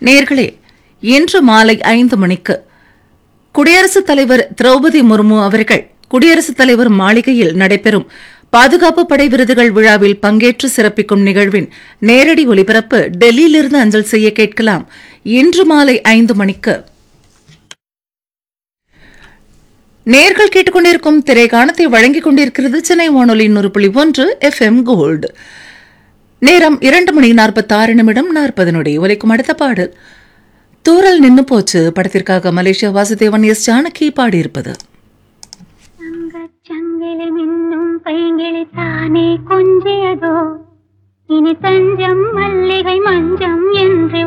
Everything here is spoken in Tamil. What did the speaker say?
நேர்களே இன்று மாலை ஐந்து மணிக்கு குடியரசுத் தலைவர் திரௌபதி முர்மு அவர்கள் குடியரசுத் தலைவர் மாளிகையில் நடைபெறும் பாதுகாப்பு படை விருதுகள் விழாவில் பங்கேற்று சிறப்பிக்கும் நிகழ்வின் நேரடி ஒலிபரப்பு டெல்லியிலிருந்து அஞ்சல் செய்ய கேட்கலாம் இன்று மாலை ஐந்து மணிக்கு நேர்கள் கேட்டுக்கொண்டிருக்கும் திரைக்காணத்தை வழங்கிக் கொண்டிருக்கிறது சென்னை வானொலி நூறு புள்ளி ஒன்று எஃப் எம் கோல்டு நேரம் இரண்டு மணி நாற்பத்தாறு நிமிடம் நாற்பது நொடி ஒலிக்கும் அடுத்த பாடல் தூரல் நின்னு போச்சு படத்திற்காக மலேசியா வாசுதேவன் எஸ் ஜானகி பாடியிருப்பது சங்கிலி மின்னும் பைங்கிளி தானே கொஞ்சியதோ இனி தஞ்சம் மல்லிகை மஞ்சம் என்று